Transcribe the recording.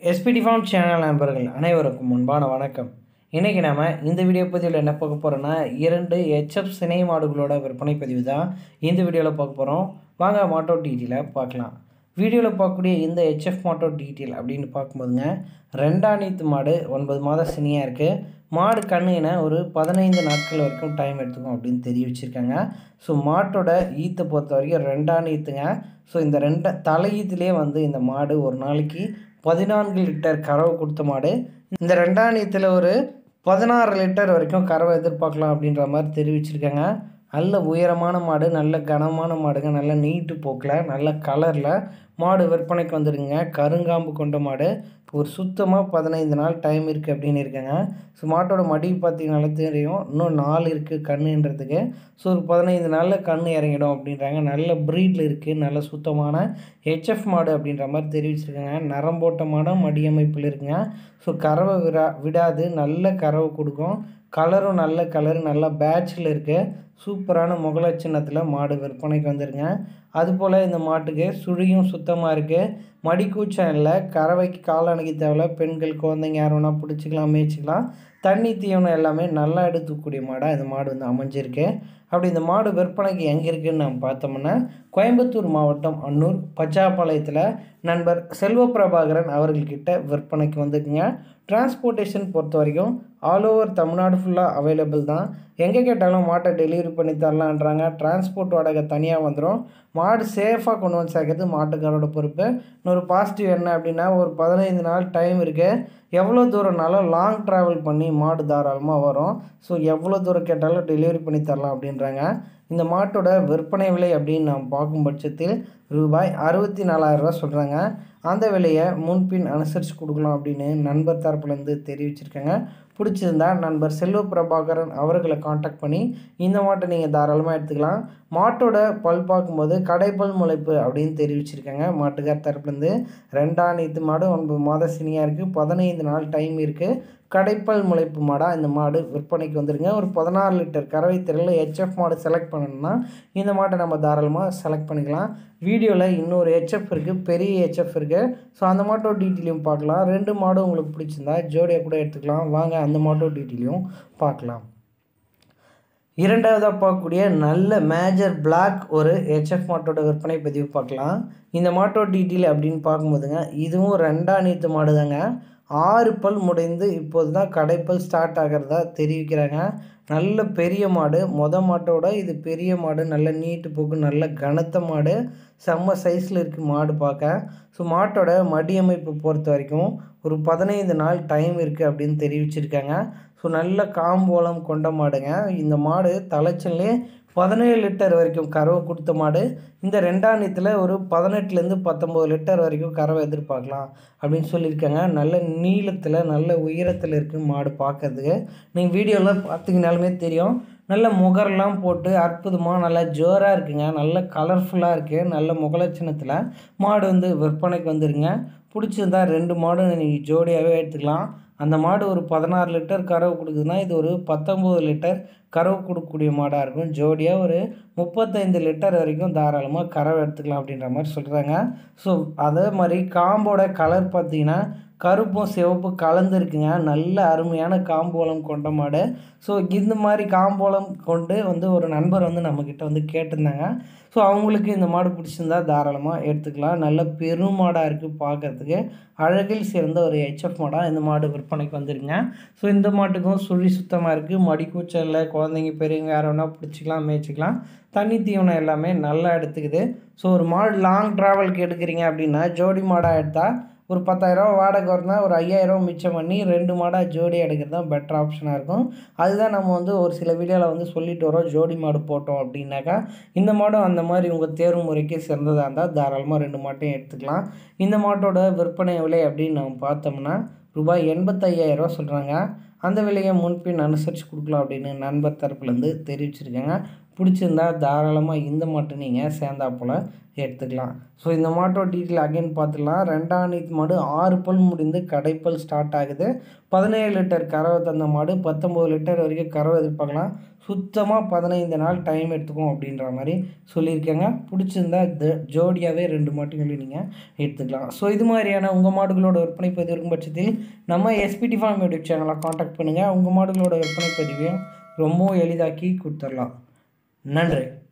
SPD form channel நண்பர்கள் அனைவருக்கும் முன்பான வணக்கம் இன்றைக்கி நாம இந்த வீடியோ பதிவில் என்ன பார்க்க போகிறோன்னா இரண்டு ஹெச்எஃப் சினை மாடுகளோட விற்பனை பதிவு தான் இந்த வீடியோவில் பார்க்க போகிறோம் வாங்க மாட்டோ டீட்டெயிலை பார்க்கலாம் வீடியோவில் பார்க்கக்கூடிய இந்த ஹெச்எஃப் மாட்டோ டீட்டெயில் அப்படின்னு பார்க்கும்போதுங்க ரெண்டாம் நீத்து மாடு ஒன்பது மாதம் சினியாக இருக்குது மாடு கண்ணுன ஒரு பதினைந்து நாட்கள் வரைக்கும் டைம் எடுத்துக்கும் அப்படின்னு தெரிவிச்சிருக்காங்க ஸோ மாட்டோட ஈத்தை பொறுத்த வரைக்கும் ரெண்டாம் ஈத்துங்க ஸோ இந்த ரெண்ட தலை ஈத்துலேயே வந்து இந்த மாடு ஒரு நாளைக்கு பதினான்கு லிட்டர் கறவை கொடுத்த மாடு இந்த ரெண்டாம் ஈத்தில் ஒரு பதினாறு லிட்டர் வரைக்கும் கறவை எதிர்பார்க்கலாம் அப்படின்ற மாதிரி தெரிவிச்சிருக்காங்க நல்ல உயரமான மாடு நல்ல கனமான மாடுங்க நல்ல நீட்டு போக்கில் நல்ல கலரில் மாடு விற்பனைக்கு வந்துருங்க கருங்காம்பு கொண்ட மாடு ஒரு சுத்தமாக பதினைந்து நாள் டைம் இருக்குது அப்படின்னு இருக்காங்க ஸோ மாட்டோட மடி பார்த்தீங்கனால தெரியும் இன்னும் நாள் இருக்குது கண்ணுன்றதுக்கு ஸோ ஒரு பதினைந்து நாளில் கண் இறங்கிடும் அப்படின்றாங்க நல்ல ப்ரீடில் இருக்குது நல்ல சுத்தமான ஹெச்எஃப் மாடு அப்படின்ற மாதிரி தெரிவிச்சிருக்காங்க நரம்போட்ட மாடும் மடி அமைப்பில் இருக்குங்க ஸோ கறவை விடா விடாது நல்ல கறவை கொடுக்கும் கலரும் நல்ல கலரு நல்ல பேட்சில் இருக்குது சூப்பரான முகல சின்னத்தில் மாடு விற்பனைக்கு வந்துருங்க அதுபோல் இந்த மாட்டுக்கு சுழியும் சுத்தமாக இருக்குது மடிக்கூச்சம் இல்லை கறவைக்கு கால் அணைக்க தேவையில்ல பெண்கள் குழந்தைங்க யார் வேணால் பிடிச்சிக்கலாம் மேய்ச்சிக்கலாம் தண்ணி தீவனம் எல்லாமே நல்லா எடுத்துக்கூடிய மாடாக இந்த மாடு வந்து அமைஞ்சிருக்கு அப்படி இந்த மாடு விற்பனைக்கு எங்கே இருக்குதுன்னு நம்ம பார்த்தோம்னா கோயம்புத்தூர் மாவட்டம் அன்னூர் பச்சாப்பாளையத்தில் நண்பர் செல்வ பிரபாகரன் அவர்கள்கிட்ட விற்பனைக்கு வந்துக்குங்க டிரான்ஸ்போர்ட்டேஷன் பொறுத்த வரைக்கும் ஆல் ஓவர் தமிழ்நாடு ஃபுல்லாக அவைலபிள் தான் எங்கே கேட்டாலும் மாட்டை டெலிவரி பண்ணி தரலான்றாங்க டிரான்ஸ்போர்ட் வாடகை தனியாக வந்துடும் மாடு சேஃபாக கொண்டு வந்து சேர்க்கறது மாட்டுக்காரோட பொறுப்பு இன்னொரு பாசிட்டிவ் என்ன அப்படின்னா ஒரு பதினைந்து நாள் டைம் இருக்குது எவ்வளோ தூரம்னாலும் லாங் ட்ராவல் பண்ணி மாடு தாராளமாக வரும் ஸோ எவ்வளோ தூரம் கேட்டாலும் டெலிவரி பண்ணி தரலாம் அப்படின்றாங்க இந்த மாட்டோட விற்பனை விலை அப்படின்னு நாம் பார்க்கும் பட்சத்தில் ரூபாய் அறுபத்தி நாலாயிரரூவா சொல்கிறாங்க அந்த விலையை முன்பின் அனுசரித்து கொடுக்கலாம் அப்படின்னு நண்பர் தரப்புலேருந்து தெரிவிச்சிருக்காங்க பிடிச்சிருந்தா நண்பர் செல்வ பிரபாகரன் அவர்களை காண்டாக்ட் பண்ணி இந்த மாட்டை நீங்கள் தாராளமாக எடுத்துக்கலாம் மாட்டோட பல் பார்க்கும்போது கடைப்பல் முளைப்பு அப்படின்னு தெரிவிச்சிருக்காங்க மாட்டுக்கார் தரப்புலேருந்து ரெண்டாம் நீத்து மாடு ஒன்பது மாதம் சினியாக இருக்குது பதினைந்து நாள் டைம் இருக்குது கடைப்பல் முளைப்பு மாடாக இந்த மாடு விற்பனைக்கு வந்துருங்க ஒரு பதினாறு லிட்டர் கறவை திரையில் ஹெச்எஃப் மாடு செலக்ட் பண்ணணும்னா இந்த மாட்டை நம்ம தாராளமாக செலக்ட் பண்ணிக்கலாம் வீடியோவில் இன்னொரு ஹெச்எஃப் இருக்குது பெரிய ஹெச்எஃப் இருக்குது ஸோ அந்த மாட்டோட டீட்டெயிலையும் பார்க்கலாம் ரெண்டு மாடும் உங்களுக்கு பிடிச்சிருந்தா ஜோடியாக கூட எடுத்துக்கலாம் வாங்க அந்த மாட்டோட டீட்டெயிலையும் பார்க்கலாம் இரண்டாவதாக பார்க்கக்கூடிய நல்ல மேஜர் பிளாக் ஒரு ஹெச்எஃப் மாட்டோட விற்பனை பதிவு பார்க்கலாம் இந்த மாட்டோட டீட்டெயில் அப்படின்னு பார்க்கும்போதுங்க இதுவும் ரெண்டாம் நீத்து மாடு தாங்க ஆறு பல் முடிந்து இப்போது தான் கடைப்பல் ஸ்டார்ட் ஆகிறதா தெரிவிக்கிறாங்க நல்ல பெரிய மாடு மொத மாட்டோட இது பெரிய மாடு நல்ல நீட்டு போக்கு நல்ல கனத்த மாடு செம்ம சைஸில் இருக்குது மாடு பார்க்க ஸோ மாட்டோட மடி அமைப்பு பொறுத்த வரைக்கும் ஒரு பதினைந்து நாள் டைம் இருக்குது அப்படின்னு தெரிவிச்சிருக்காங்க ஸோ நல்ல காம்போலம் கொண்ட மாடுங்க இந்த மாடு தலைச்சல்லே பதினேழு லிட்டர் வரைக்கும் கறவை கொடுத்த மாடு இந்த ரெண்டாம் நீத்தில் ஒரு பதினெட்டுலேருந்து பத்தொம்போது லிட்டர் வரைக்கும் கறவை எதிர்பார்க்கலாம் அப்படின்னு சொல்லியிருக்காங்க நல்ல நீளத்தில் நல்ல உயரத்தில் இருக்குது மாடு பார்க்கறதுக்கு நீங்கள் வீடியோவில் பார்த்தீங்கனாலுமே தெரியும் நல்ல முகரெல்லாம் போட்டு அற்புதமாக நல்லா ஜோராக இருக்குங்க நல்ல கலர்ஃபுல்லாக இருக்குது நல்ல முகலட்சணத்தில் மாடு வந்து விற்பனைக்கு வந்துருங்க பிடிச்சிருந்தா ரெண்டு மாடும் நீங்கள் ஜோடியாகவே எடுத்துக்கலாம் அந்த மாடு ஒரு பதினாறு லிட்டர் கறவை கொடுக்குதுன்னா இது ஒரு பத்தொம்போது லிட்டர் கறவை கொடுக்கக்கூடிய மாடாக இருக்கும் ஜோடியாக ஒரு முப்பத்தைந்து லிட்டர் வரைக்கும் தாராளமாக கறவை எடுத்துக்கலாம் அப்படின்ற மாதிரி சொல்கிறாங்க ஸோ அதே மாதிரி காம்போட கலர் பார்த்திங்கன்னா கருப்பும் சிவப்பு கலந்துருக்குங்க நல்ல அருமையான காம்போலம் கொண்ட மாடு ஸோ இந்த மாதிரி காம்போலம் கொண்டு வந்து ஒரு நண்பர் வந்து நம்மக்கிட்ட வந்து கேட்டிருந்தாங்க ஸோ அவங்களுக்கு இந்த மாடு பிடிச்சிருந்தா தாராளமாக எடுத்துக்கலாம் நல்ல பெரும் மாடாக இருக்குது பார்க்குறதுக்கு அழகில் சிறந்த ஒரு ஹெச்எஃப் மாடாக இந்த மாடு விற்பனைக்கு வந்துருங்க ஸோ இந்த மாட்டுக்கும் சுழி சுத்தமாக இருக்குது மடி கூச்சல் குழந்தைங்க பெரியவங்க யார் வேணால் பிடிச்சிக்கலாம் மேய்ச்சிக்கலாம் தண்ணி தீவனம் எல்லாமே நல்லா எடுத்துக்குது ஸோ ஒரு மாடு லாங் ட்ராவலுக்கு எடுக்கிறீங்க அப்படின்னா ஜோடி மாடாக எடுத்தால் ஒரு பத்தாயிரரூவா வாடகை வரனா ஒரு ஐயாயிரம் மிச்சம் பண்ணி ரெண்டு மாடாக ஜோடி எடுக்கிறது தான் பெட்டர் ஆப்ஷனாக இருக்கும் அதுதான் நம்ம வந்து ஒரு சில வீடியோவில் வந்து சொல்லிட்டு வரோம் ஜோடி மாடு போட்டோம் அப்படின்னாக்கா இந்த மாடும் அந்த மாதிரி உங்கள் தேர்வு முறைக்கு சிறந்ததாக இருந்தால் தாராளமாக ரெண்டு மாட்டையும் எடுத்துக்கலாம் இந்த மாட்டோட விற்பனை விலை அப்படின்னு நம்ம பார்த்தோம்னா ரூபாய் எண்பத்தையாயிரரூவா சொல்கிறாங்க அந்த விலையை முன்பின் அனுசரித்து கொடுக்கலாம் அப்படின்னு நண்பர் தரப்புலேருந்து தெரிவிச்சிருக்காங்க பிடிச்சிருந்தா தாராளமாக இந்த மாட்டை நீங்கள் சேர்ந்தா போல் எடுத்துக்கலாம் ஸோ இந்த மாட்டோட டீட்டெயில் அகைன் பார்த்துக்கலாம் ரெண்டாம் நீத்து மாடு ஆறு பல் முடிந்து கடைப்பல் ஸ்டார்ட் ஆகுது பதினேழு லிட்டர் கறவை தந்த மாடு பத்தொம்பது லிட்டர் வரைக்கும் கறவை எதிர்பார்க்கலாம் சுத்தமாக பதினைந்து நாள் டைம் எடுத்துக்கும் அப்படின்ற மாதிரி சொல்லியிருக்கேங்க பிடிச்சிருந்தா த ஜோடியாகவே ரெண்டு மாட்டுகளையும் நீங்கள் எடுத்துக்கலாம் ஸோ இது மாதிரியான உங்கள் மாடுகளோட விற்பனை பதிவு இருக்கும் பட்சத்தில் நம்ம எஸ்பிடி ஃபார்ம் யூடியூப் சேனலை காண்டாக்ட் பண்ணுங்கள் உங்கள் மாடுகளோட விற்பனை பதிவையும் ரொம்பவும் எளிதாக்கி கொடுத்துடலாம் நன்றி